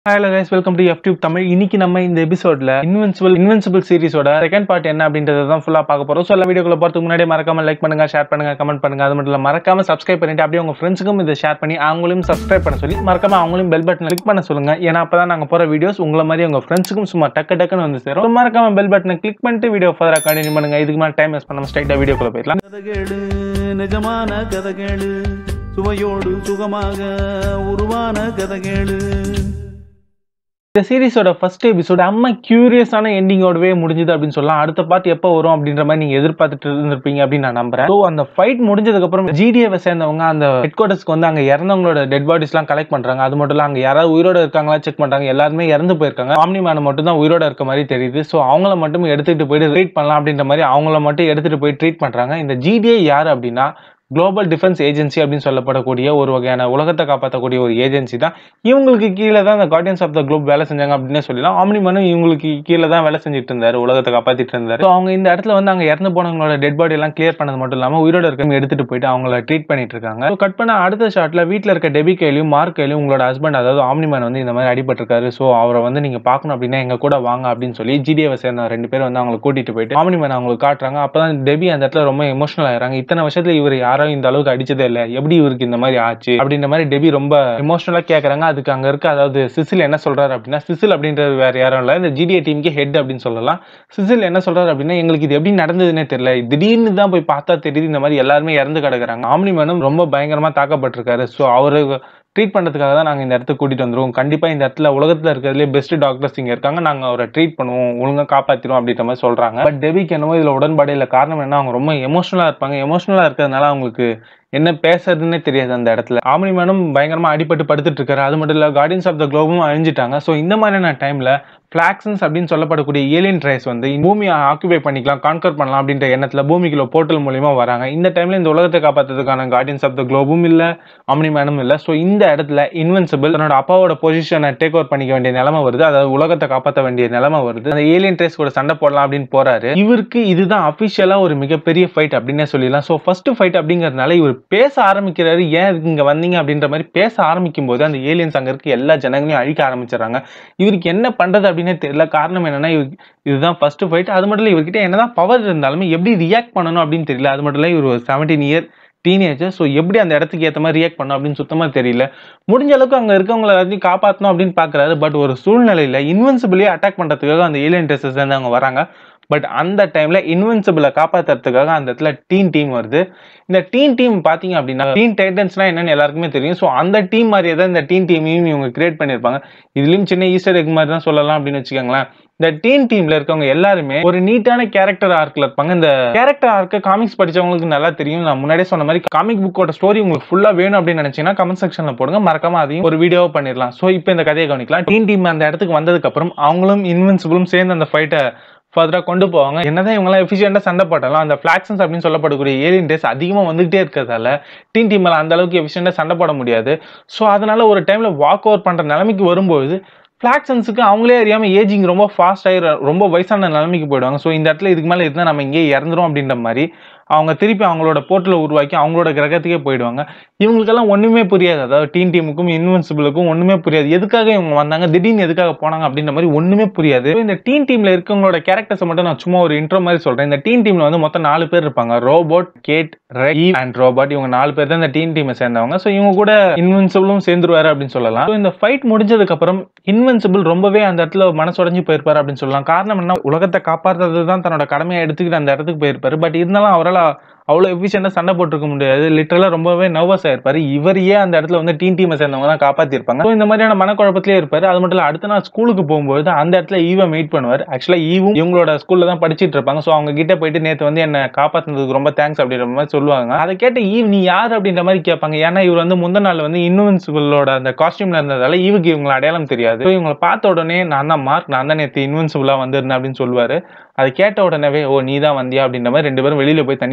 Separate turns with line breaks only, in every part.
Hello guys welcome to YouTube Tamil இன்னைக்கு நம்ம இந்த எபிசோட்ல இன்வென்சிபிள் இன்வென்சிபிள் சீரிஸோட செகண்ட் பார்ட் என்ன அப்படின்றத தான் ஃபுல்லா பார்க்க போறோம் ஸோ எல்லா வீடியோக்குள்ள போறதுக்கு முன்னாடி மறக்காம லைக் பண்ணுங்க ஷேர் பண்ணுங்க கமெண்ட் பண்ணுங்க அது மட்டும் இல்ல மறக்காம சப்ஸ்கிரைப் பண்ணிட்டு அப்படியே உங்க ஃப்ரெண்ட்ஸுக்கும் இதை ஷேர் பண்ணி அவங்களையும் சப்ஸ்கிரைப் பண்ண சொல்லி மறக்காம அவங்களையும் பெல் பட்டன் கிளிக் பண்ண சொல்லுங்க ஏன்னா அப்பதான் நாங்க போற வீடியோஸ் உங்களை மாதிரி உங்க ஃப்ரெண்ட்ஸுக்கும் சும்மா டக்கு டக்குன்னு வந்து சேரும் So, மறக்காம பெல் பட்டனை கிளிக் பண்ணிட்டு வீடியோ ஃபர்தரா கண்டினியூ பண்ணுங்க இதுக்கு மேலே டைம் வேஸ்ட் பண்ணாம ஸ்ட்ரைட்டா வீடியோக்குள்ள போயிடலாம்
கதகேளு நிஜமான கதகேளு சுவையோடு சுகமாக உருவான கதகேளு
இந்த சீரிஸோட ஃபர்ஸ்ட் எபிசோட் அம்மா கியூரியஸான எண்டிங்கோடவே முடிஞ்சது அப்படின்னு சொல்லலாம் அடுத்த பார்ட் எப்போ வரும் அப்படின்ற மாதிரி நீங்க எதிர்பார்த்துட்டு இருந்திருப்பீங்க அப்படின்னு நான் நம்புறேன் ஸோ அந்த ஃபைட் முடிஞ்சதுக்கு அப்புறம் ஜிடிஏவை சேர்ந்தவங்க அந்த ஹெட் குவார்டர்ஸ்க்கு வந்து அங்க இறந்தவங்களோட டெட் பாடிஸ்லாம் கலெக்ட் பண்றாங்க அது மட்டும் இல்ல அங்க யாராவது உயிரோட இருக்காங்களா செக் பண்றாங்க எல்லாருமே இறந்து போயிருக்காங்க ஆம்னி மேன் மட்டும் தான் உயிரோட இருக்க மாதிரி தெரியுது ஸோ அவங்கள மட்டும் எடுத்துட்டு போயிட்டு ட்ரீட் பண்ணலாம் அப்படின்ற மாதிரி அவங்கள மட்டும் எடுத்துட்டு போய் ட்ரீட் பண்றாங்க இந்த ஜிடிஏ யார் அப்படின்னா குளோபல் டிஃபென்ஸ் ஏஜென்சி அப்படின்னு சொல்லப்படக்கூடிய ஒரு வகையான உலகத்தை காப்பாற்றக்கூடிய ஒரு ஏஜென்சி தான் இவங்களுக்கு கீழே தான் இந்த கார்டியன்ஸ் ஆஃப் த குளோப் வேலை செஞ்சாங்க அப்படின்னு சொல்லலாம் ஆம்னிமனும் இவங்களுக்கு கீழே தான் வேலை செஞ்சுட்டு இருந்தாரு உலகத்தை காப்பாத்திட்டு இருந்தாரு ஸோ அவங்க இந்த இடத்துல வந்து அங்க இறந்து போனவங்களோட டெட் பாடி எல்லாம் கிளியர் பண்ணது மட்டும் இல்லாம உயிரோட இருக்கவங்க எடுத்துட்டு போயிட்டு அவங்கள ட்ரீட் பண்ணிட்டு இருக்காங்க ஸோ கட் பண்ண அடுத்த ஷாட்ல வீட்டில் இருக்க டெபி கையிலையும் மார்க் கையிலையும் உங்களோட ஹஸ்பண்ட் அதாவது ஆம்னிமேன் வந்து இந்த மாதிரி அடிபட்டிருக்காரு ஸோ அவரை வந்து நீங்க பார்க்கணும் அப்படின்னா எங்க கூட வாங்க அப்படின்னு சொல்லி ஜிடிஏவை சேர்ந்த ரெண்டு பேர் வந்து அவங்களை கூட்டிட்டு போயிட்டு ஆம்னிமேன் அவங்களுக்கு காட்டுறாங்க அப்பதான் டெபி அந்த இடத்துல ரொம்ப எமோஷனல் ஆயிடுறாங்க இத்தனை வருஷத்துல இவர் யாரும் இந்த அளவுக்கு அடிச்சதே இல்லை எப்படி இவருக்கு இந்த மாதிரி ஆச்சு அப்படின்ற மாதிரி டெபி ரொம்ப எமோஷனலா கேக்குறாங்க அதுக்கு அங்க இருக்க அதாவது சிசில் என்ன சொல்றாரு அப்படின்னா சிசில் அப்படின்றது வேற யாரும் இல்ல இந்த ஜிடிஏ டீமுக்கு ஹெட் அப்படின்னு சொல்லலாம் சிசில் என்ன சொல்றாரு அப்படின்னா எங்களுக்கு இது எப்படி நடந்ததுன்னே தெரியல திடீர்னு தான் போய் பார்த்தா தெரியுது இந்த மாதிரி எல்லாருமே இறந்து கிடக்குறாங்க ஆம்னிமேனும் ரொம்ப பயங்கரமா தாக்கப்பட்டிருக்காரு ஸோ அவரு ட்ரீட் பண்ணுறதுக்காக தான் நாங்கள் இந்த இடத்துக்கு கூட்டிட்டு வந்துருவோம் கண்டிப்பாக இந்த இடத்துல உலகத்தில் இருக்கிறதுலே பெஸ்ட் டாக்டர்ஸ் இங்கே இருக்காங்க நாங்கள் அவரை ட்ரீட் பண்ணுவோம் ஒழுங்காக காப்பாற்றிடுவோம் அப்படின்ற மாதிரி சொல்கிறாங்க பட் டெபிக்கு என்னவோ இதில் உடன்பாடு இல்லை காரணம் என்ன அவங்க ரொம்ப எமோஷனலாக இருப்பாங்க எமோஷனலாக இருக்கிறதுனால அவங்களுக்கு என்ன பேசுறதுன்னே தெரியாது அந்த இடத்துல ஆமனி மேனும் பயங்கரமா அடிபட்டு படுத்துட்டு இருக்காரு அது மட்டும் இல்ல கார்டியன்ஸ் ஆஃப் த குளோபும் அழிஞ்சிட்டாங்க ஸோ இந்த மாதிரியான டைம்ல பிளாக்சன்ஸ் அப்படின்னு சொல்லப்படக்கூடிய ஏலியன் ட்ரைஸ் வந்து பூமியை ஆக்குபை பண்ணிக்கலாம் கான்கர் பண்ணலாம் அப்படின்ற எண்ணத்துல பூமிக்குள்ள போர்ட்டல் மூலியமா வராங்க இந்த டைம்ல இந்த உலகத்தை காப்பாத்துறதுக்கான கார்டியன்ஸ் ஆஃப் த குளோபும் இல்ல ஆம்னி மேனும் இல்ல ஸோ இந்த இடத்துல இன்வென்சிபிள் தன்னோட அப்பாவோட பொசிஷனை டேக் ஓவர் பண்ணிக்க வேண்டிய நிலைமை வருது அதாவது உலகத்தை காப்பாற்ற வேண்டிய நிலைமை வருது அந்த ஏலியன் ட்ரைஸ் கூட சண்டை போடலாம் அப்படின்னு போறாரு இவருக்கு இதுதான் அபிஷியலா ஒரு மிகப்பெரிய ஃபைட் அப்படின்னே சொல்லிடலாம் ஸோ ஃபர்ஸ்ட் ஃபைட் அப்படிங்கறதுனால இவர் பேச ஆரம்பிக்கிறாரு ஏன் இதுக்கு இங்க வந்தீங்க அப்படின்ற மாதிரி பேச ஆரம்பிக்கும் போது அந்த ஏலியன்ஸ் அங்க இருக்க எல்லா ஜனங்களையும் அழிக்க ஆரம்பிச்சிடறாங்க இவருக்கு என்ன பண்றது அப்படின்னே தெரியல காரணம் என்னன்னா இவருக்கு இதுதான் ஃபர்ஸ்ட் ஃபைட் அது மட்டும் இல்லை இவர்கிட்ட என்னதான் பவர் இருந்தாலுமே எப்படி ரியாக்ட் பண்ணணும் அப்படின்னு தெரியல அது மட்டும் இல்லை இவர் ஒரு செவன்டீன் இயர் டீனேஜர் ஸோ எப்படி அந்த இடத்துக்கு ஏற்ற மாதிரி ரியாக்ட் பண்ணும் அப்படின்னு சுத்தமாக தெரியல முடிஞ்ச அளவுக்கு அங்கே இருக்கவங்க எல்லாத்தையும் காப்பாற்றணும் அப்படின்னு பார்க்குறாரு பட் ஒரு சூழ்நிலையில் இன்வென்சிபிளே அட்டாக் பண்ணுறதுக்காக அந்த ஏலியன் டெஸ்டர்ஸ் வந்து அவங்க வராங்க பட் அந்த டைம்ல இன்வென்சிபிளை காப்பாத்துறதுக்காக அந்த இடத்துல டீன் டீம் வருது இந்த டீன் டீம் பாத்தீங்க அப்படின்னா டீன் டைட்டன்ஸ்னா என்னன்னு எல்லாருக்குமே தெரியும் ஸோ அந்த டீம் மாதிரியே தான் இந்த டீன் டீமையும் இவங்க கிரியேட் பண்ணியிருப்பாங்க இதுலயும் சின்ன ஈஸ்டர் எக் மாதிரி தான் சொல்லலாம் அப்படின்னு வச்சுக்கோங்களேன் இந்த டீன் டீம்ல இருக்கவங்க எல்லாருமே ஒரு நீட்டான கேரக்டர் ஆர்க்ல இருப்பாங்க இந்த கேரக்டர் ஆர்க்கு காமிக்ஸ் படிச்சவங்களுக்கு நல்லா தெரியும் நான் முன்னாடியே சொன்ன மாதிரி காமிக் புக்கோட ஸ்டோரி உங்களுக்கு ஃபுல்லா வேணும் அப்படின்னு நினைச்சீங்கன்னா கமெண்ட் செக்ஷன்ல போடுங்க மறக்காம அதையும் ஒரு வீடியோவா பண்ணிடலாம் ஸோ இப்போ இந்த கதையை கவனிக்கலாம் டீன் டீம் அந்த இடத்துக்கு வந்ததுக்கு அப்புறம் அவங்களும் இன்வென்சிபிளும் சேர்ந்து அந்த ஃபைட்டை ஃபர்தராக கொண்டு போவாங்க என்னதான் இவங்களாம் எஃபிஷியண்டாக சண்டை போட்டாலும் அந்த ஃபிளாக்சன்ஸ் அப்படின்னு சொல்லப்படக்கூடிய ஏலியன் டேஸ் அதிகமாக வந்துகிட்டே இருக்கிறதால டீம் டீமில் அந்த அளவுக்கு எஃபிஷியண்டாக சண்டை போட முடியாது ஸோ அதனால ஒரு டைமில் வாக் ஓவர் பண்ணுற நிலைமைக்கு வரும்போது ஃபிளாக்சன்ஸுக்கு அவங்களே அறியாமல் ஏஜிங் ரொம்ப ஃபாஸ்ட் ஆகி ரொம்ப வயசான நிலைமைக்கு போயிடுவாங்க ஸோ இந்த இடத்துல இதுக்கு மேலே இருந்தால் நம்ம இங்கேயே இறந்துரும் அப்படின்ற மாதிரி அவங்க திருப்பி அவங்களோட போர்ட்டலை உருவாக்கி அவங்களோட கிரகத்துக்கே போயிடுவாங்க இவங்களுக்கெல்லாம் ஒன்றுமே புரியாது அதாவது டீம் டீமுக்கும் இன்வென்சிபிளுக்கும் ஒன்றுமே புரியாது எதுக்காக இவங்க வந்தாங்க திடீர்னு எதுக்காக போனாங்க அப்படின்ற மாதிரி ஒன்றுமே புரியாது இந்த டீம் டீமில் இருக்கவங்களோட கேரக்டர்ஸை மட்டும் நான் சும்மா ஒரு இன்ட்ரோ மாதிரி சொல்கிறேன் இந்த டீம் டீமில் வந்து மொத்தம் நாலு பேர் இருப்பாங்க robot Kate Rex and robot இவங்க நாலு பேர் தான் இந்த டீம் டீமை சேர்ந்தவங்க ஸோ இவங்க கூட இன்வென்சிபிளும் சேர்ந்துருவாரு அப்படின்னு சொல்லலாம் So இந்த ஃபைட் முடிஞ்சதுக்கு அப்புறம் இன்வென்சிபிள் ரொம்பவே அந்த இடத்துல மனசுடைஞ்சு போயிருப்பாரு அப்படின்னு சொல்லலாம் காரணம் என்ன உலகத்தை காப்பாற்றுறது தான் தன்னோட கடமையை எடுத்துக்கிட்டு அந்த இடத்துக்கு போயிருப்பாரு பட் இருந்தாலும் அவரால் அவ்வளோ எஃபிஷியண்டாக சண்டை போட்டுருக்க முடியாது லிட்டரலாக ரொம்பவே நர்வஸ் ஆயிருப்பாரு இவரையே அந்த இடத்துல வந்து டீம் டீமை சேர்ந்தவங்க தான் காப்பாற்றிருப்பாங்க ஸோ இந்த மாதிரியான மனக்குழப்பத்திலே இருப்பாரு அது மட்டும் இல்லை அடுத்த நாள் ஸ்கூலுக்கு போகும்போது அந்த இடத்துல ஈவை மீட் பண்ணுவார் ஆக்சுவலாக ஈவும் இவங்களோட ஸ்கூலில் தான் படிச்சிட்டு இருப்பாங்க ஸோ அவங்க கிட்ட போயிட்டு நேற்று வந்து என்ன காப்பாற்றினதுக்கு ரொம்ப தேங்க்ஸ் அப்படின்ற மாதிரி சொல்லுவாங்க அதை கேட்ட ஈவ் நீ யார் அப்படின்ற மாதிரி கேட்பாங்க ஏன்னா இவர் வந்து முந்த நாள் வந்து இன்வென்சிபிளோட அந்த காஸ்டியூம்ல இருந்ததால ஈவுக்கு இவங்களை அடையாளம் தெரியாது ஸோ இவங்களை பார்த்த உடனே நான் தான் மார்க் நான் தான் நேற்று இன்வென்சிபிளாக வந்திருந்தேன் அப்படின்னு சொல்லுவாரு அதை கேட்ட உடனே ஓ நீ தான் வந்தியா அப்படின்ற மாதிரி ரெண்டு பேரும் வெளியில போய் தனியாக உட்காந்து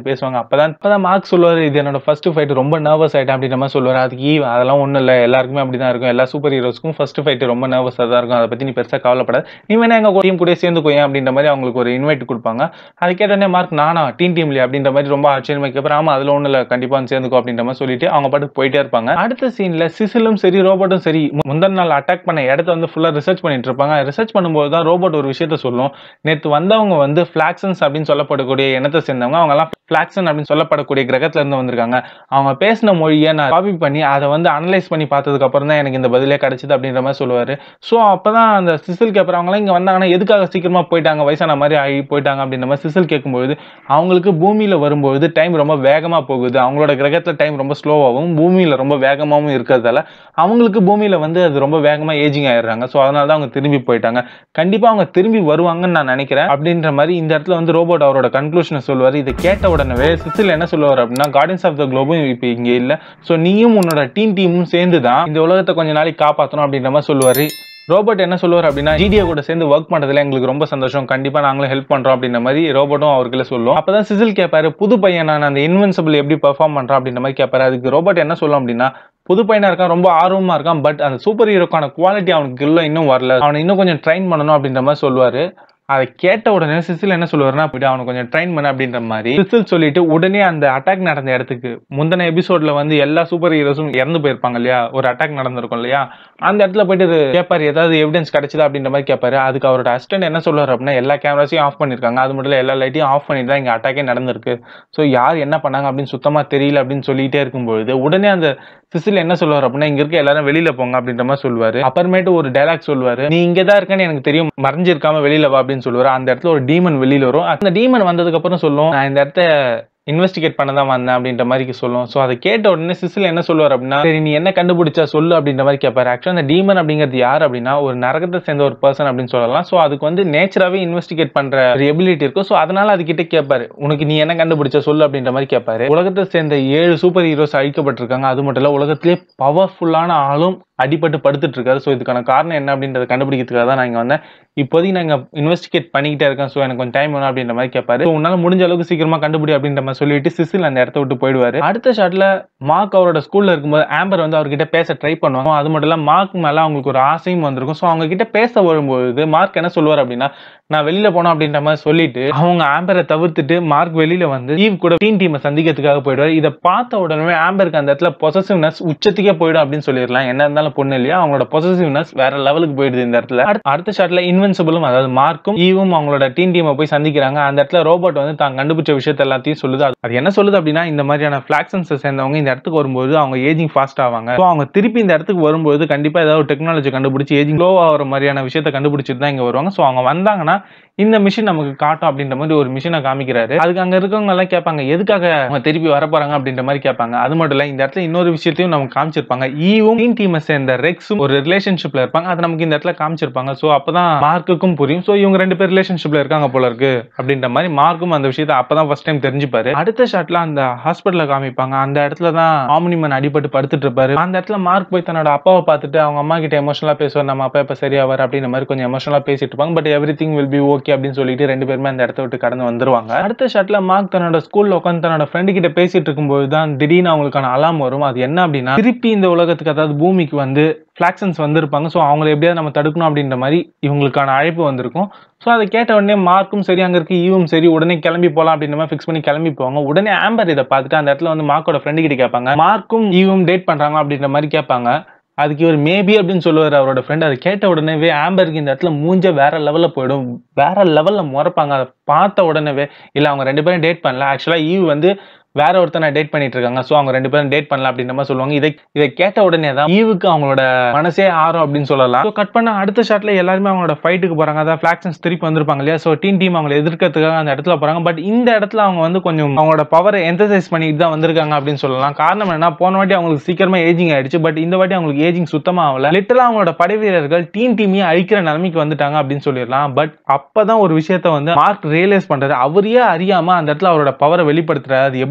பேசுவாங்க அப்பதான் அப்பதான் மார்க் சொல்லுவாரு இது என்னோட ஃபர்ஸ்ட் ஃபைட் ரொம்ப நர்வஸ் ஆயிட்டேன் அப்படின்ற மாதிரி சொல்லுவாரு அதுக்கு ஈவ் அதெல்லாம் ஒண்ணும் இல்ல எல்லாருக்குமே அப்படிதான் இருக்கும் எல்லா சூப்பர் ஹீரோஸ்க்கும் ஃபர்ஸ்ட் ஃபைட் ரொம்ப நர்வஸா தான் இருக்கும் அதை பத்தி நீ பெருசா கவலைப்படாத நீ வேணா எங்க டீம் கூட சேர்ந்து போய் அப்படின்ற மாதிரி அவங்களுக்கு ஒரு இன்வைட் கொடுப்பாங்க அது கேட்டோடனே மார்க் நானா டீம் டீம்லயே அப்படின்ற மாதிரி ரொம்ப ஆச்சரியமா கேட்பாரு ஆமா அதுல ஒண்ணு இல்ல கண்டிப்பா வந்து சேர்ந்துக்கோ அப்படின்ற மாதிரி சொல்லிட்டு அவங்க பாட்டுக்கு போயிட்டே இருப்பாங்க அடுத்த சீன்ல சிசிலும் சரி ரோபோட்டும் சரி மு- முந்தின நாள் அட்டாக் பண்ண இடத்த வந்து ஃபுல்லா ரிசர்ச் பண்ணிட்டு இருப்பாங்க ரிசர்ச் பண்ணும்போது தான் ரோபோட் ஒரு விஷயத்த சொல்லும் நேத்து வந்தவங்க வந்து பிளாக்சன்ஸ் அப்படின்னு சொல்லப்படக்கூடிய இனத்தை சேர்ந்தவங்க அவங்க எல்லாம் பிளாக்சன் அப்படின்னு சொல்லப்படக்கூடிய கிரகத்துல இருந்து வந்திருக்காங்க அவங்க பேசின மொழியை நான் காப்பி பண்ணி அதை வந்து அனலைஸ் பண்ணி பார்த்ததுக்கு அப்புறம் தான் எனக்கு இந்த பதிலே கிடைச்சது அப்படின்ற மாதிரி சொல்லுவாரு ஸோ அப்பதான் அந்த சிசில் கேப்பர் அவங்களாம் இங்க வந்தாங்கன்னா எதுக்காக சீக்கிரமா போயிட்டாங்க வயசான மாதிரி ஆகி போயிட்டாங்க அப்படின்ற மாதிரி சிசில் கேட்கும்போது அவங்களுக்கு பூமியில வரும்போது டைம் ரொம்ப வேகமா போகுது அவங்களோட கிரகத்துல டைம் ரொம்ப ஸ்லோவாகவும் பூமியில ரொம்ப வேகமாகவும் இருக்கிறதால அவங்களுக்கு பூமியில வந்து அது ரொம்ப வேகமா ஏஜிங் ஆயிடுறாங்க ஸோ அதனால தான் அவங்க திரும்பி போயிட்டாங்க கண்டிப்பா அவங்க திரும்பி வருவாங்கன்னு நான் நினைக்கிறேன் அப்படின்ற மாதிரி இந்த இடத்துல வந்து ரோபோட் அவரோட கன்க்ளூஷனை சொல்லுவார் இதை கேட்ட உடனே சிசில் என்ன சொல்லுவார் அப்படின்னா கார்டன்ஸ் ஆஃப் த குளோபும் இப்போ இங்க இல்ல ஸோ நீயும் உன்னோட டீம் டீமும் சேர்ந்து தான் இந்த உலகத்தை கொஞ்ச நாளைக்கு காப்பாற்றணும் அப்படின்ற மாதிரி சொல்லுவாரு ரோபோட் என்ன சொல்லுவார் அப்படின்னா ஜிடிஏ கூட சேர்ந்து ஒர்க் பண்றதுல எங்களுக்கு ரொம்ப சந்தோஷம் கண்டிப்பா நாங்களும் ஹெல்ப் பண்றோம் அப்படின்ற மாதிரி ரோபோட்டும் அவருக்குள்ள சொல்லும் அப்பதான் சிசில் கேட்பாரு புது பையன் நான் அந்த இன்வென்சிபிள் எப்படி பெர்ஃபார்ம் பண்றான் அப்படின்ற மாதிரி கேட்பாரு அதுக்கு ரோபோட் என்ன சொல்லும் அப்படின்னா புது பையனா இருக்கான் ரொம்ப ஆர்வமா இருக்கான் பட் அந்த சூப்பர் ஹீரோக்கான குவாலிட்டி அவனுக்கு இல்லை இன்னும் வரல அவனை இன்னும் கொஞ்சம் ட்ரைன் பண்ணணும் அப்படின்ற மாதிரி சொல்லுவாரு அதை கேட்ட உடனே சிசில் என்ன சொல்லுவாருன்னா அப்படி அவனை கொஞ்சம் ட்ரைன் பண்ண அப்படின்ற மாதிரி சிசில் சொல்லிட்டு உடனே அந்த அட்டாக் நடந்த இடத்துக்கு முந்தின எபிசோட்ல வந்து எல்லா சூப்பர் ஹீரோஸும் இறந்து போயிருப்பாங்க இல்லையா ஒரு அட்டாக் நடந்திருக்கும் இல்லையா அந்த இடத்துல போயிட்டு இது கேட்பாரு ஏதாவது எவிடன்ஸ் கிடைச்சதா அப்படின்ற மாதிரி கேட்பாரு அதுக்கு அவரோட அசிஸ்டன்ட் என்ன சொல்லுவாரு அப்படின்னா எல்லா கேமராஸையும் ஆஃப் பண்ணிருக்காங்க அது மட்டும் இல்ல எல்லா லைட்டையும் ஆஃப் பண்ணிட்டு தான் இங்க அட்டாக்கே நடந்திருக்கு ஸோ யார் என்ன பண்ணாங்க அப்படின்னு சுத்தமா தெரியல அப்படின்னு சொல்லிட்டே இருக்கும்பொழுது உடனே அந்த சிசில் என்ன சொல்லுவார் அப்படின்னா இங்க இருக்க எல்லாரும் வெளியில போங்க அப்படின்ற மாதிரி சொல்லுவாரு அப்புறமேட்டு ஒரு டைலாக் சொல்லுவாரு நீ இங்க தான் இருக்கேன்னு எனக்கு தெரியும் மறைஞ்சிருக்காம வெளியில வா அப்படின்னு சொல்லுவாரு அந்த இடத்துல ஒரு டீமன் வெளியில வரும் அந்த டீமன் வந்ததுக்கு அப்புறம் சொல்லும் நான் இந்த இடத்த இன்வெஸ்டிகேட் பண்ண தான் வந்தேன் அப்படின்ற மாதிரி சொல்லும் ஸோ அதை கேட்ட உடனே சிசில் என்ன சொல்லுவார் அப்படின்னா சரி நீ என்ன கண்டுபிடிச்சா சொல்லு அப்படின்ற மாதிரி கேட்பாரு ஆக்சுவலாக அந்த டீமன் அப்படிங்கிறது யார் அப்படின்னா ஒரு நரகத்தை சேர்ந்த ஒரு பர்சன் அப்படின்னு சொல்லலாம் ஸோ அதுக்கு வந்து நேச்சராகவே இன்வெஸ்டிகேட் பண்ற ஒரு எபிலிட்டி இருக்கும் ஸோ அதனால அது கிட்ட கேட்பாரு உனக்கு நீ என்ன கண்டுபிடிச்ச சொல்லு அப்படின்ற மாதிரி கேட்பாரு உலகத்தை சேர்ந்த ஏழு சூப்பர் ஹீரோஸ் அழிக்கப்பட்டிருக்காங்க அது மட்டும் இல்ல உலகத்திலே பவர்ஃபுல்லான ஆளும் அடிபட்டு படுத்துட்டு இருக்காரு ஸோ இதுக்கான காரணம் என்ன அப்படின்றத கண்டுபிடிக்கிறதுக்காக தான் நான் இங்க வந்தேன் இப்போதைக்கு நான் இங்க இன்வெஸ்டிகேட் பண்ணிக்கிட்டே இருக்கேன் ஸோ எனக்கு கொஞ்சம் டைம் வேணும் அப்படின்ற மாதிரி கேட்பாரு So, உன்னால முடிஞ்ச அளவுக்கு சீக்கிரமா கண்டுபிடி அப்படின்ற மாதிரி சொல்லிட்டு சிசில் அந்த இடத்த விட்டு போயிடுவாரு அடுத்த ஷாட்ல மார்க் அவரோட ஸ்கூல்ல இருக்கும்போது ஆம்பர் வந்து அவர்கிட்ட பேச ட்ரை பண்ணுவாங்க அது மட்டும் இல்ல மார்க் மேல அவங்களுக்கு ஒரு ஆசையும் வந்திருக்கும் ஸோ அவங்க கிட்ட பேச வரும்போது மார்க் என்ன சொல்லுவார் அப்படின்னா நான் வெளியில போனோம் அப்படின்ற மாதிரி சொல்லிட்டு அவங்க ஆம்பரை தவிர்த்துட்டு மார்க் வெளியில வந்து ஈவ் கூட டீம் டீமை சந்திக்கிறதுக்காக போயிடுவாரு இதை பார்த்த உடனே ஆம்பருக்கு அந்த இடத்துல பொசசிவ்னஸ் உச்சத்துக்கே போயிடும் அப்படின்னு சொல்லிடலாம் என்ன இருந்தாலும் பொண்ணு இல்லையா அவங்களோட பொசசிவ்னஸ் வேற லெவலுக்கு போயிடுது இந்த இடத்துல அடுத்த- அடுத்த ஷாட்ல இன்வென்சிபிளும் அதாவது மார்க்கும் ஈவும் அவங்களோட டீம் டீமை போய் சந்திக்கிறாங்க அந்த இடத்துல ரோபோட் வந்து தான் கண்டுபிடிச்ச விஷயத்த எல்லாத்தையும் சொல்லுது அது- அது என்ன சொல்லுது அப்படின்னா இந்த மாதிரியான பிளாக்சன்ஸ் சேர்ந்தவங்க இந்த இடத்துக்கு வரும்போது அவங்க ஏஜிங் ஃபாஸ்ட் ஆவாங்க ஸோ அவங்க திருப்பி இந்த இடத்துக்கு வரும்போது கண்டிப்பா ஏதாவது டெக்னாலஜி கண்டுபிடிச்சு ஏஜிங் ஸ்லோ ஆகிற மாதிரியான விஷயத்த கண்டுபிடிச்சிட்டு தான் இங்க வருவாங்க ஸோ அவங்க வந்தாங்கன்னா இந்த மிஷின் நமக்கு காட்டும் அப்படின்ற மாதிரி ஒரு மிஷினை காமிக்கிறாரு அதுக்கு அங்க இருக்கவங்க எல்லாம் கேட்பாங்க எதுக்காக அவங்க திருப்பி வர போறாங்க அப்படின்ற மாதிரி கேட்பாங்க அது மட்டும் இல்ல இந்த இடத்துல இன்னொரு விஷயத்தையும் நமக்கு காமிச்சிருப்பாங்க ஈவும் டீம் டீமை சேர்ந்த ரெக்ஸும் ஒரு ரிலேஷன்ஷிப்ல இருப்பாங்க அது நமக்கு இந்த இடத்துல காமிச்சிருப்பாங்க ஸோ அப்பதான் மார்க்குக்கும் புரியும் ஸோ இவங்க ரெண்டு பேர் ரிலேஷன்ஷிப்ல இருக்காங்க போல இருக்கு அப்படின்ற மாதிரி மார்க்கும் அந்த விஷயத்தை அப்பதான் ஃபர்ஸ்ட் டைம் தெரிஞ்சுப்பாரு அடுத்த ஷாட்ல அந்த ஹாஸ்பிட்டல்ல காமிப்பாங்க அந்த இடத்துல தான் ஆம்னிமன் அடிபட்டு படுத்துட்டு இருப்பாரு அந்த இடத்துல மார்க் போய் தன்னோட அப்பாவை பார்த்துட்டு அவங்க அம்மா கிட்ட எமோஷனலா பேசுவார் நம்ம அப்பா இப்ப சரியாவார் அப்படின்ற மாதிரி கொஞ்சம் எமோஷனலா பேசிட்டு இருப்பாங்க but everything will be okay அப்படின்னு சொல்லிட்டு ரெண்டு பேருமே அந்த இடத்த விட்டு கடந்து வந்துருவாங்க அடுத்த ஷாட்ல மார்க் தன்னோட ஸ்கூல்ல உட்காந்து தன்னோட ஃப்ரெண்டு கிட்ட பேசிட்டு இருக்கும்போது தான் திடீர்னு அவங்களுக்கான அலாம் வரும் அது என்ன அப்படின்னா திருப்பி இந்த உலகத்துக்கு அதாவது பூமிக்கு வந்து ஃபிளாக்சன்ஸ் வந்திருப்பாங்க ஸோ அவங்களை எப்படியாவது நம்ம தடுக்கணும் அப்படின்ற மாதிரி இவங்களுக்கான அழைப்பு வந்திருக்கும் ஸோ அதை கேட்ட உடனே மார்க்கும் சரி அங்க இருக்க ஈவும் சரி உடனே கிளம்பி போலாம் அப்படின்ற மாதிரி ஃபிக்ஸ் பண்ணி கிளம்பி போவாங்க உடனே ஆம்பர் இதை பார்த்துட்டு அந்த இடத்துல வந்து மார்க்கோட ஃப்ரெண்டு கிட்ட கேட்பாங்க மார்க்கும் ஈவும் டேட் பண்றாங்க அப்படின்ற மாதிரி கேட்பாங்க அதுக்கு இவர் மேபி அப்படின்னு சொல்லுவார் அவரோட ஃப்ரெண்ட் அதை கேட்ட உடனேவே ஆம்பருக்கு இந்த இடத்துல மூஞ்ச வேற லெவல்ல போயிடும் வேற லெவல்ல முறைப்பாங்க அதை பார்த்த உடனேவே இல்ல அவங்க ரெண்டு பேரும் டேட் பண்ணல ஆக்சுவலா ஈவ் வந்து வேற ஒருத்தனை டேட் பண்ணிட்டு இருக்காங்க ஸோ அவங்க ரெண்டு பேரும் டேட் பண்ணல அப்படின்ற மாதிரி சொல்லுவாங்க இதை இதை கேட்ட உடனே தான் ஈவுக்கு அவங்களோட மனசே ஆறும் அப்படின்னு சொல்லலாம் ஸோ கட் பண்ண அடுத்த ஷாட்ல எல்லாருமே அவங்களோட ஃபைட்டுக்கு போறாங்க அதான் ஃபிளாக்ஷன்ஸ் திருப்பி வந்திருப்பாங்க இல்லையா ஸோ டீம் டீம் அவங்களை எதிர்க்கிறதுக்காக அந்த இடத்துல போறாங்க பட் இந்த இடத்துல அவங்க வந்து கொஞ்சம் அவங்களோட பவரை என்தசைஸ் பண்ணிட்டு தான் வந்திருக்காங்க அப்படின்னு சொல்லலாம் காரணம் என்ன போன வாட்டி அவங்களுக்கு சீக்கிரமா ஏஜிங் ஆயிடுச்சு பட் இந்த வாட்டி அவங்களுக்கு ஏஜிங் சுத்தமா ஆகல லிட்டரா அவங்களோட படை வீரர்கள் டீம் டீமையும் அழிக்கிற நிலைமைக்கு வந்துட்டாங்க அப்படின்னு சொல்லிடலாம் பட் அப்பதான் ஒரு விஷயத்த வந்து மார்க் ரியலைஸ் பண்றாரு அவரையே அறியாம அந்த இடத்துல அவரோட பவரை வெளிப்படுத்துறாரு அது எப்படி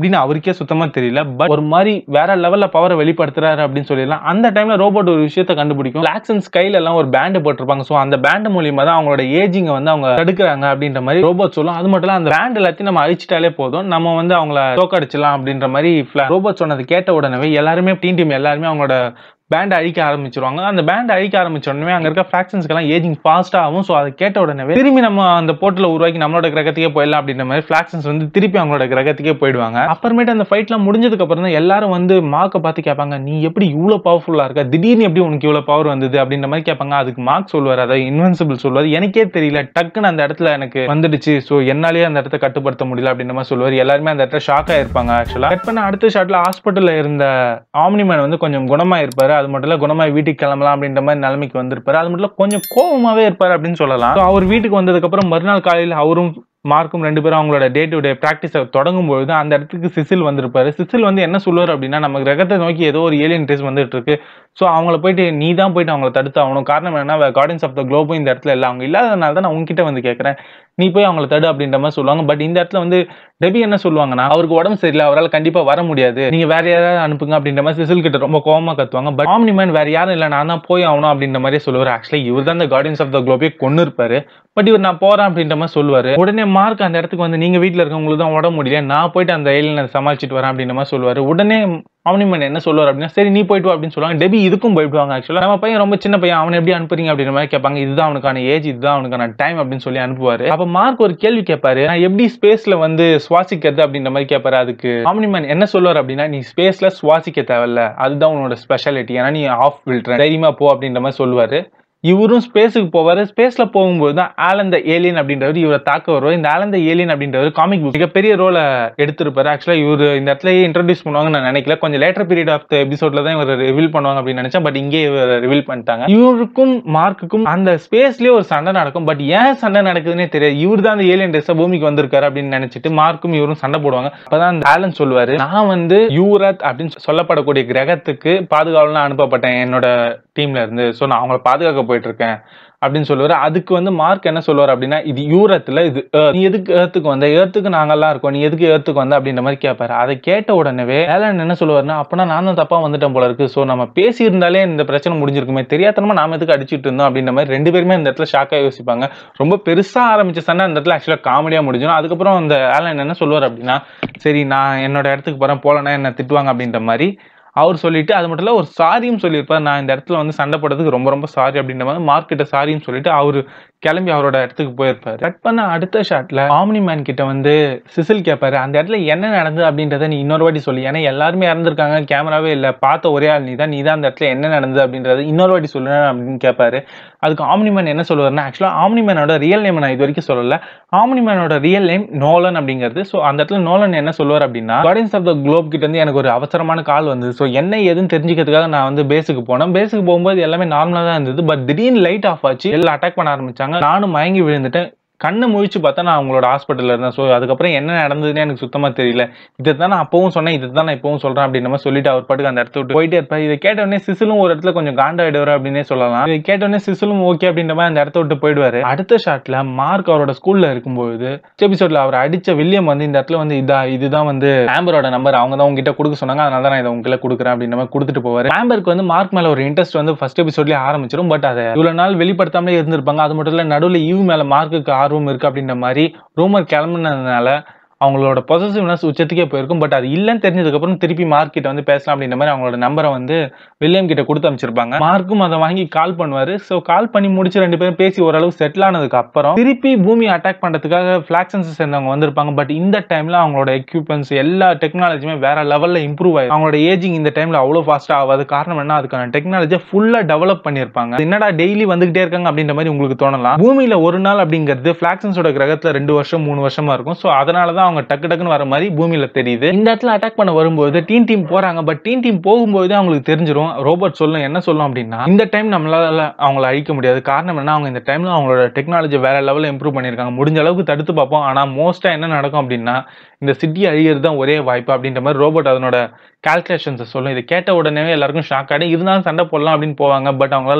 அப்படின்னு அவருக்கே சுத்தமா தெரியல பட் ஒரு மாதிரி வேற லெவல்ல பவரை வெளிப்படுத்துறாரு அப்படின்னு சொல்லிடலாம் அந்த டைம்ல ரோபோட் ஒரு விஷயத்த கண்டுபிடிக்கும் பிளாக்ஸன்ஸ் கையில எல்லாம் ஒரு பேண்ட் போட்டிருப்பாங்க ஸோ அந்த பேண்ட் மூலியமா தான் அவங்களோட ஏஜிங்கை வந்து அவங்க தடுக்கிறாங்க அப்படின்ற மாதிரி ரோபோட் சொல்லும் அது மட்டும் இல்ல அந்த பேண்ட் எல்லாத்தையும் நம்ம அழிச்சிட்டாலே போதும் நம்ம வந்து அவங்கள தோக்கடிச்சிடலாம் அப்படின்ற மாதிரி ரோபோட் சொன்னது கேட்ட உடனே எல்லாருமே டீம் டீம் எல்லாருமே அவங்களோட பேண்ட் அழிக்க ஆரம்பிச்சிருவாங்க அந்த பேண்ட் அழிக்க ஆரம்பிச்ச உடனே அங்க இருக்க ஃபிராக்ஷன்ஸ்க்கெல்லாம் ஏஜிங் ஃபாஸ்டா ஆகும் ஸோ அதை கேட்ட உடனே திரும்பி நம்ம அந்த போர்ட்டில் உருவாக்கி நம்மளோட கிரகத்துக்கே போயிடலாம் அப்படின்ற மாதிரி ஃபிராக்ஷன்ஸ் வந்து திருப்பி அவங்களோட கிரகத்துக்கே போயிடுவாங்க அப்புறமேட்டு அந்த ஃபைட்லாம் முடிஞ்சதுக்கு அப்புறம் தான் எல்லாரும் வந்து மார்க்கை பார்த்து கேட்பாங்க நீ எப்படி இவ்வளோ பவர்ஃபுல்லா இருக்க திடீர்னு எப்படி உனக்கு இவ்வளோ பவர் வந்தது அப்படின்ற மாதிரி கேட்பாங்க அதுக்கு மார்க் சொல்லுவார் அதாவது இன்வென்சிபிள் சொல்லுவார் எனக்கே தெரியல டக்குன்னு அந்த இடத்துல எனக்கு வந்துடுச்சு ஸோ என்னாலேயே அந்த இடத்த கட்டுப்படுத்த முடியல அப்படின்ற மாதிரி சொல்லுவார் எல்லாருமே அந்த இடத்துல ஷாக் ஆயிருப்பாங்க ஆக்சுவலாக கட் பண்ண அடுத்த ஷாட்ல ஹாஸ்பிட்டல்ல இருந்த ஆம்னிமேன் வந்து கொஞ்சம் குணமா இருப்பாரு அது மட்டும் இல்ல குணமாய் வீட்டுக்கு கிளம்பலாம் அப்படின்ற மாதிரி நிலைமைக்கு வந்திருப்பாரு அது மட்டும் இல்ல கொஞ்சம் கோவமாவே இருப்பாரு அப்படின்னு சொல்லலாம் So, அவர் வீட்டுக்கு வந்ததுக்கு அப்புறம் மறுநாள் காலையில் அவரும் மார்க்கும் ரெண்டு பேரும் அவங்களோட டே டு டே ப்ராக்டிஸை தொடங்கும் பொழுது அந்த இடத்துக்கு சிசில் வந்திருப்பாரு சிசில் வந்து என்ன சொல்லுவார் அப்படின்னா நம்ம கிரகத்தை நோக்கி ஏதோ ஒரு ஏலியன் ரேஸ் வந்துட்டு இருக்கு ஸோ அவங்கள போயிட்டு நீ தான் போயிட்டு அவங்கள தடுத்து ஆகணும் காரணம் என்னன்னா கார்டன்ஸ் ஆஃப் த குளோபும் இந்த இடத்துல இல்லை அவங்க இல்லாதனால தான் நான் உங்ககிட்ட வந்து கேட்குறேன் நீ போய் அவங்கள தடு அப்படின்ற மாதிரி சொல்லுவாங்க பட் இந்த இடத்துல வந்து டெபி என்ன சொல்லுவாங்கன்னா அவருக்கு உடம்பு சரியில்லை அவரால் கண்டிப்பா வர முடியாது நீங்க வேற யாராவது அனுப்புங்க அப்படின்ற மாதிரி சிசில் கிட்ட ரொம்ப கோவமா கத்துவாங்க பட் ஆம்னிமேன் வேற யாரும் இல்லை நான் தான் போய் ஆகணும் அப்படின்ற மாதிரி சொல்லுவார் ஆக்சுவலி இவர் தான் இந்த கார்டன்ஸ் ஆஃப் த குளோபே கொண்டு இருப்பாரு பட் இவர் நான் போறேன் அப்படின்ற மாதிரி சொல்லுவாரு உடனே மார்க் அந்த இடத்துக்கு வந்து நீங்க வீட்ல இருக்கவங்களுக்கு தான் உடம்பு முடியல நான் போயிட்டு அந்த ஏலியனை சமாளிச்சுட்டு வரேன் அப்படின்ற மாதிரி சொல்லுவாரு உடனே அவனிமன் என்ன சொல்லுவார் அப்படின்னா சரி நீ போயிட்டு வா அப்படின்னு சொல்லுவாங்க டெபி இதுக்கும் போயிடுவாங்க ஆக்சுவலா நம்ம பையன் ரொம்ப சின்ன பையன் அவனை எப்படி அனுப்புறீங்க அப்படின்ற மாதிரி கேட்பாங்க இதுதான் அவனுக்கான ஏஜ் இதுதான் அவனுக்கான டைம் அப்படின்னு சொல்லி அனுப்புவாரு அப்ப மார்க் ஒரு கேள்வி கேட்பாரு நான் எப்படி ஸ்பேஸ்ல வந்து சுவாசிக்கிறது அப்படின்ற மாதிரி கேட்பாரு அதுக்கு ஆம்னிமன் என்ன சொல்லுவார் அப்படின்னா நீ ஸ்பேஸ்ல சுவாசிக்க தேவையில்ல அதுதான் உன்னோட ஸ்பெஷாலிட்டி ஏன்னா நீ ஆஃப் வில்ட்ற தைரியமா போ அப்படின்ற மாதிரி சொல்லுவாரு இவரும் ஸ்பேஸுக்கு போவாரு ஸ்பேஸ்ல போகும்போது தான் ஆலந்த ஏலியன் அப்படின்றவர் இவரை தாக்க வருவார் இந்த ஆலந்த ஏலியன் அப்படின்றவர் காமிக் புக் மிகப்பெரிய ரோலை எடுத்திருப்பாரு ஆக்சுவலா இவர் இந்த இடத்துலயே இன்ட்ரடியூஸ் பண்ணுவாங்க நான் நினைக்கல கொஞ்சம் லேட்டர் பீரியட் ஆஃப் த எபிசோட்ல தான் இவர் ரிவீல் பண்ணுவாங்க அப்படின்னு நினைச்சேன் பட் இங்கே இவர் ரிவீல் பண்ணிட்டாங்க இவருக்கும் மார்க்குக்கும் அந்த ஸ்பேஸ்லயே ஒரு சண்டை நடக்கும் பட் ஏன் சண்டை நடக்குதுன்னே தெரியாது இவர் தான் அந்த ஏலியன் டெஸ்ட் பூமிக்கு வந்திருக்காரு அப்படின்னு நினைச்சிட்டு மார்க்கும் இவரும் சண்டை போடுவாங்க அப்பதான் அந்த ஆலன் சொல்லுவாரு நான் வந்து யூரத் அப்படின்னு சொல்லப்படக்கூடிய கிரகத்துக்கு பாதுகாவலாம் அனுப்பப்பட்டேன் என்னோட டீம்ல இருந்து ஸோ நான் அவங்கள பாதுகாக்க போயிட்டு இருக்கேன் அப்படின்னு சொல்லுவாரு அதுக்கு வந்து மார்க் என்ன சொல்லுவார் அப்படின்னா இது யூரத்துல இது Earth. நீ எதுக்கு ஏர்த்துக்கு வந்த ஏர்த்துக்கு நாங்கெல்லாம் இருக்கோம் நீ எதுக்கு ஏர்த்துக்கு வந்த அப்படின்ற மாதிரி கேட்பாரு அதை கேட்ட உடனே ஏலன் என்ன சொல்லுவாருன்னா அப்பனா நான் தான் தப்பா வந்துட்டேன் போல இருக்கு ஸோ நம்ம பேசி இருந்தாலே இந்த பிரச்சனை முடிஞ்சிருக்குமே தெரியாதனமா நாம எதுக்கு அடிச்சிட்டு இருந்தோம் அப்படின்ற மாதிரி ரெண்டு பேருமே இந்த இடத்துல ஷாக்கா யோசிப்பாங்க ரொம்ப பெருசா ஆரம்பிச்ச சண்டை அந்த இடத்துல ஆக்சுவலா காமெடியா முடிஞ்சிடும் அதுக்கப்புறம் அந்த ஏலன் என்ன சொல்லுவார் அப்படின்னா சரி நான் என்னோட இடத்துக்கு போறேன் போலன்னா என்ன திட்டுவாங்க அப்படின்ற மாதிரி அவர் சொல்லிட்டு அது மட்டும் இல்ல ஒரு சாரியும் சொல்லியிருப்பார் நான் இந்த இடத்துல வந்து சண்டை போடுறதுக்கு ரொம்ப ரொம்ப சாரி அப்படின்ற மாதிரி மார்க்கிட்ட சாரியும் சொல்லிட்டு அவர் கிளம்பி அவரோட இடத்துக்கு போயிருப்பாரு கட் பண்ண அடுத்த ஷாட்ல ஆம்னி மேன் கிட்ட வந்து சிசில் கேட்பாரு அந்த இடத்துல என்ன நடந்தது அப்படின்றத நீ இன்னொரு வாட்டி சொல்லி ஏன்னா எல்லாருமே இறந்துருக்காங்க கேமராவே இல்லை பார்த்த ஒரே ஆள் நீ தான் நீ தான் அந்த இடத்துல என்ன நடந்தது அப்படின்றத இன்னொரு வாட்டி சொல்லு அப்படின்னு கேட்பாரு அதுக்கு ஆம்னிமேன் என்ன சொல்லுவாருன்னா ஆக்சுவலா ஆம்னிமேனோட ரியல் நேம் நான் இது வரைக்கும் சொல்லல ஆம்னிமேனோட ரியல் நேம் நோலன் அப்படிங்கிறது ஸோ அந்த இடத்துல நோலன் என்ன சொல்லுவார் அப்படின்னா கார்டியன்ஸ் ஆஃப் த குளோப் கிட்ட இருந்து எனக்கு ஒரு அவசரமான கால் வந்தது ஸோ என்ன ஏதுன்னு தெரிஞ்சுக்கிறதுக்காக நான் வந்து பேஸுக்கு போனேன் பேஸுக்கு போகும்போது எல்லாமே நார்மலாக தான் இருந்தது பட் திடீர்னு லைட் ஆஃப் ஆச்சு எல்லாம் அட்டாக் பண்ண ஆரம்பிச்சாங்க நானும் மயங்கி விழுந்துட்டேன் கண்ணை முழிச்சு பார்த்தா நான் அவங்களோட ஹாஸ்பிட்டலில் இருந்தேன் ஸோ அதுக்கப்புறம் என்ன நடந்ததுன்னு எனக்கு சுத்தமாக தெரியல இதை தான் நான் அப்பவும் சொன்னேன் இதை தான் நான் இப்பவும் சொல்கிறேன் அப்படின்ற மாதிரி சொல்லிட்டு அவர் பாட்டுக்கு அந்த இடத்த விட்டு போயிட்டே இருப்பார் இதை கேட்ட உடனே சிசிலும் ஒரு இடத்துல கொஞ்சம் காண்டாயிடுவார் அப்படின்னே சொல்லலாம் இதை கேட்ட உடனே சிசிலும் ஓகே அப்படின்ற மாதிரி அந்த இடத்த விட்டு போயிடுவாரு அடுத்த ஷாட்ல மார்க் அவரோட ஸ்கூல்ல இருக்கும்போது எபிசோட்ல அவர் அடிச்ச வில்லியம் வந்து இந்த இடத்துல வந்து இதா இதுதான் வந்து ஆம்பரோட நம்பர் அவங்க தான் உங்ககிட்ட கொடுக்க சொன்னாங்க அதனால தான் நான் இதை உங்ககிட்ட கொடுக்குறேன் அப்படின்ற மாதிரி கொடுத்துட்டு போவாரு ஆம்பருக்கு வந்து மார்க் மேல ஒரு இன்ட்ரெஸ்ட் வந்து ஃபர்ஸ்ட் எபிசோட்லயே ஆரம்பிச்சிடும் பட் அதை இவ்வளவு நாள் வெளிப்படுத்தாமலே இருந்திருப்பாங்க அது மட்டும் இல்ல நடுவில் ஈவ் மேல மார்க்குக்கு ஆர்வம் இருக்கு அப்படின்ற மாதிரி ரூமர் கிளம்புனதுனால அவங்களோட பொசசிவ்னஸ் உச்சத்துக்கே போயிருக்கும் பட் அது இல்லைன்னு தெரிஞ்சதுக்கப்புறம் திருப்பி மார்க் கிட்ட வந்து பேசலாம் அப்படின்ற மாதிரி அவங்களோட நம்பரை வந்து வில்லியம் கிட்ட கொடுத்து அமைச்சிருப்பாங்க மார்க்கும் அதை வாங்கி கால் பண்ணுவாரு ஸோ கால் பண்ணி முடிச்சு ரெண்டு பேரும் பேசி ஓரளவு செட்டில் ஆனதுக்கு அப்புறம் திருப்பி பூமி அட்டாக் பண்றதுக்காக பிளாக்சன்ஸ் சேர்ந்தவங்க வந்திருப்பாங்க பட் இந்த டைம்ல அவங்களோட எக்யூப்மெண்ட்ஸ் எல்லா டெக்னாலஜியுமே வேற லெவல்ல இம்ப்ரூவ் ஆயிடும் அவங்களோட ஏஜிங் இந்த டைம்ல அவ்வளவு ஃபாஸ்டா ஆகாது காரணம் என்ன அதுக்கான டெக்னாலஜியை ஃபுல்லா டெவலப் பண்ணியிருப்பாங்க என்னடா டெய்லி வந்துகிட்டே இருக்காங்க அப்படின்ற மாதிரி உங்களுக்கு தோணலாம் பூமியில ஒரு நாள் அப்படிங்கிறது பிளாக்சன்ஸோட கிரகத்துல ரெண்டு வருஷம் மூணு வருஷமா இருக்கும் ஸோ அதனால தான் அவங்க டக்கு டக்குன்னு வர மாதிரி பூமியில தெரியுது இந்த இடத்துல அட்டாக் பண்ண வரும்போது டீம் டீம் போறாங்க பட் டீம் டீம் போகும்போது அவங்களுக்கு தெரிஞ்சிரும் ரோபோட் சொல்லும் என்ன சொல்லும் அப்படின்னா இந்த டைம் நம்மளால அவங்கள அழிக்க முடியாது காரணம் என்ன அவங்க இந்த டைம்ல அவங்களோட டெக்னாலஜி வேற லெவலில் இம்ப்ரூவ் பண்ணியிருக்காங்க முடிஞ்ச அளவுக்கு தடுத்து பார்ப்போம் ஆனா மோஸ்டா என்ன நடக்கும் அப்படின்னா இந்த சிட்டி அழியிறது தான் ஒரே வாய்ப்பு அப்படின்ற மாதிரி ரோபோட் அதனோட கால்குலேஷன்ஸை சொல்லும் இதை கேட்ட உடனே எல்லாருக்கும் ஷாக் ஆகிடும் இருந்தாலும் சண்டை போடலாம் அப்படின்னு போவாங்க பட் அவங்களால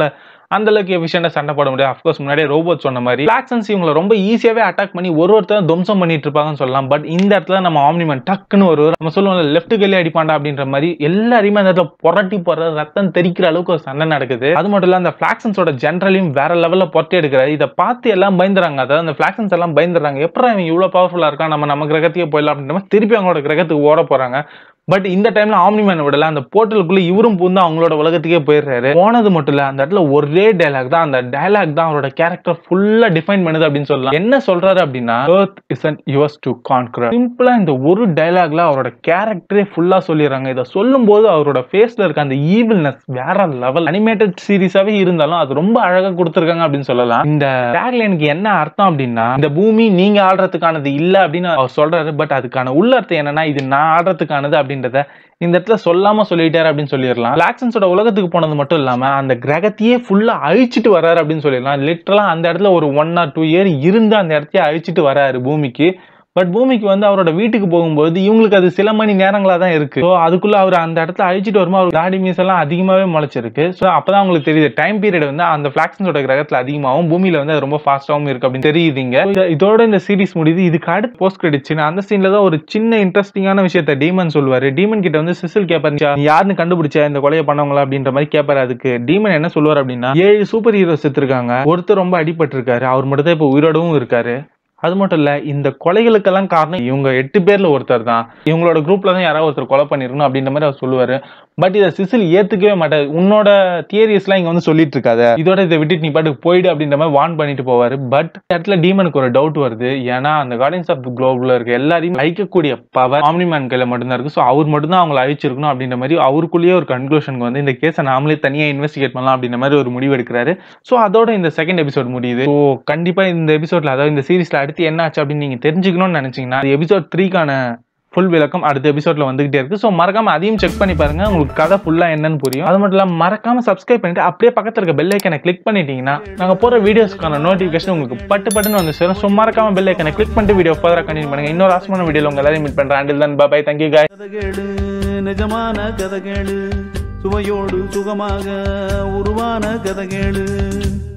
அந்த அளவுக்கு எஃபிஷியண்டா சண்டை போட முடியாது அஃப்கோர்ஸ் முன்னாடியே ரோபோட் சொன்ன மாதிரி பிளாக்சன்ஸ் இவங்களை ரொம்ப ஈஸியாவே அட்டாக் பண்ணி ஒரு ஒருத்தர் துவம்சம் பண்ணிட்டு இருப்பாங்கன்னு சொல்லலாம் பட் இந்த இடத்துல நம்ம ஆம்னிமன் டக்குன்னு ஒரு நம்ம சொல்லுவோம் லெஃப்ட் கையிலே அடிப்பாண்டா அப்படின்ற மாதிரி எல்லாரையுமே அந்த இடத்துல புரட்டி போடுற ரத்தம் தெரிக்கிற அளவுக்கு ஒரு சண்டை நடக்குது அது மட்டும் இல்ல அந்த பிளாக்சன்ஸோட ஜென்ரலையும் வேற லெவல்ல பொட்டி எடுக்கிறாரு இதை பார்த்து எல்லாம் பயந்துறாங்க அதாவது அந்த பிளாக்சன்ஸ் எல்லாம் பயந்துறாங்க எப்பறம் இவன் இவ்வளவு பவர்ஃபுல்லா இருக்கான் நம்ம நம்ம கிரகத்தையே போயிடலாம் அப்படின்ற மாதிரி திருப்பி அவங்களோட கிரகத்துக்கு ஓட போறாங்க பட் இந்த டைம்ல ஆம்னிமேன் விடல அந்த போர்ட்டலுக்குள்ள இவரும் பூந்து அவங்களோட உலகத்துக்கே போயிடுறாரு போனது மட்டும் இல்ல அந்த இடத்துல ஒரே டயலாக் தான் அந்த டயலாக் தான் அவரோட கேரக்டர் ஃபுல்லா டிஃபைன் பண்ணுது அப்படின்னு சொல்லலாம் என்ன சொல்றாரு அப்படின்னா earth is in yours to conquer சிம்பிளா இந்த ஒரு டயலாக்ல அவரோட கேரக்டரே ஃபுல்லா சொல்லிடுறாங்க இதை சொல்லும் போது அவரோட ஃபேஸ்ல இருக்க அந்த ஈவில்னஸ் வேற லெவல் அனிமேட்டட் சீரிஸாவே இருந்தாலும் அது ரொம்ப அழகா கொடுத்துருக்காங்க அப்படின்னு சொல்லலாம் இந்த டேக்லைனுக்கு என்ன அர்த்தம் அப்படின்னா இந்த பூமி நீங்க ஆடுறதுக்கானது இல்ல அப்படின்னு அவர் சொல்றாரு பட் அதுக்கான உள்ள அர்த்தம் என்னன்னா இது நான் ஆடுறதுக்கானது அப்படின்றத இந்த இடத்துல சொல்லாம சொல்லிட்டாரு அப்படின்னு சொல்லிடலாம் பிளாக்சன்ஸோட உலகத்துக்கு போனது மட்டும் இல்லாம அந்த கிரகத்தையே ஃபுல்லா அழிச்சிட்டு வராரு அப்படின்னு சொல்லிடலாம் லிட்டரலா அந்த இடத்துல ஒரு ஒன் ஆர் டூ இயர் இருந்து அந்த இடத்தையே அழிச்சிட்டு வராரு பூமிக்கு பட் பூமிக்கு வந்து அவரோட வீட்டுக்கு போகும்போது இவங்களுக்கு அது சில மணி நேரங்களா தான் இருக்கு ஸோ அதுக்குள்ள அவர் அந்த இடத்துல அழிச்சிட்டு வரும்போது அவர் தாடி மீஸ் எல்லாம் அதிகமாவே முளைச்சிருக்கு ஸோ அப்பதான் உங்களுக்கு தெரியுது டைம் பீரியட் வந்து அந்த பிளாக்சன்ஸோட கிரகத்துல அதிகமாகவும் பூமியில வந்து அது ரொம்ப ஃபாஸ்டாகவும் இருக்கு அப்படின்னு தெரியுதுங்க இத- இதோட இந்த சீரிஸ் முடியுது இதுக்கு அடுத்து போஸ்ட் கிரெடிட் அந்த சீன்ல தான் ஒரு சின்ன இன்ட்ரெஸ்டிங்கான விஷயத்த டீமன் சொல்லுவாரு டீமன் கிட்ட வந்து சிசில் கேப்பாரு "நீ யாருன்னு கண்டுபிடிச்ச இந்த கொலையை பண்ணவங்களா அப்படின்ற மாதிரி கேட்பாரு அதுக்கு டீமன் என்ன சொல்லுவார் அப்படின்னா ஏழு சூப்பர் ஹீரோஸ் செத்துருக்காங்க ஒருத்தர் ரொம்ப அடிபட்டிருக்காரு அவர் மட்டும் தான் இப்போ உயிரோடவும் இருக்காரு அது மட்டும் இல்ல இந்த கொலைகளுக்கெல்லாம் காரணம் இவங்க எட்டு பேர்ல ஒருத்தர் தான் இவங்களோட குரூப்ல தான் யாராவது ஒருத்தர் கொலை பண்ணிருக்கணும் அப்படின்ற மாதிரி அவர் சொல்லுவாரு பட் இதை சிசில் ஏத்துக்கவே மாட்டாரு உன்னோட தியரிஸ் எல்லாம் இங்க வந்து சொல்லிட்டு இருக்காத இதோட இதை விட்டுட்டு நீ பாட்டுக்கு போயிடு அப்படின்ற மாதிரி வார்ன் பண்ணிட்டு போவாரு பட் இடத்துல டீமனுக்கு ஒரு டவுட் வருது ஏன்னா அந்த கார்டியன்ஸ் ஆஃப் குளோப்ல இருக்க எல்லாரையும் அழிக்கக்கூடிய பவர் ஆம்னிமேன் கையில மட்டும்தான் இருக்கு ஸோ அவர் மட்டும் தான் அவங்களை அழிச்சிருக்கணும் அப்படின்ற மாதிரி அவருக்குள்ளேயே ஒரு கன்க்ளூஷனுக்கு வந்து இந்த கேஸை நாமளே தனியா இன்வெஸ்டிகேட் பண்ணலாம் அப்படின்ற மாதிரி ஒரு முடிவு எடுக்கிறாரு ஸோ அதோட இந்த செகண்ட் எபிசோட் முடியுது ஸோ கண்டிப்பா இந்த எபிசோட்ல அதாவது இந்த சீரிஸ்ல அடுத்து என்ன ஆச்சு அப்படின்னு நீங்க தெரிஞ்சுக்கணும்னு நினைச்சீங்கன்னா எபிசோட் த்ரீக்கான ஃபுல் விளக்கம் அடுத்த எபிசோட்ல வந்துகிட்டே இருக்கு ஸோ மறக்காம அதையும் செக் பண்ணி பாருங்க உங்களுக்கு கதை ஃபுல்லா என்னன்னு புரியும் அது மட்டும் இல்லாம மறக்காம சப்ஸ்கிரைப் பண்ணிட்டு அப்படியே பக்கத்துல இருக்க பெல் ஐக்கனை கிளிக் பண்ணிட்டீங்கன்னா நாங்க போற வீடியோஸ்க்கான நோட்டிஃபிகேஷன் உங்களுக்கு பட்டு பட்டுன்னு வந்து சேரும் ஸோ மறக்காம பெல் ஐக்கனை கிளிக் பண்ணிட்டு வீடியோ ஃபர்தரா கண்டினியூ பண்ணுங்க இன்னொரு ஆசமான வீடியோல உங்க எல்லாரையும் மீட் பண்றேன் அண்டில் தான் பாய் தேங்க்யூ காய்
கதை கேளு நிஜமான கதை கேளு சுவையோடு சுகமாக உருவான கதை கேளு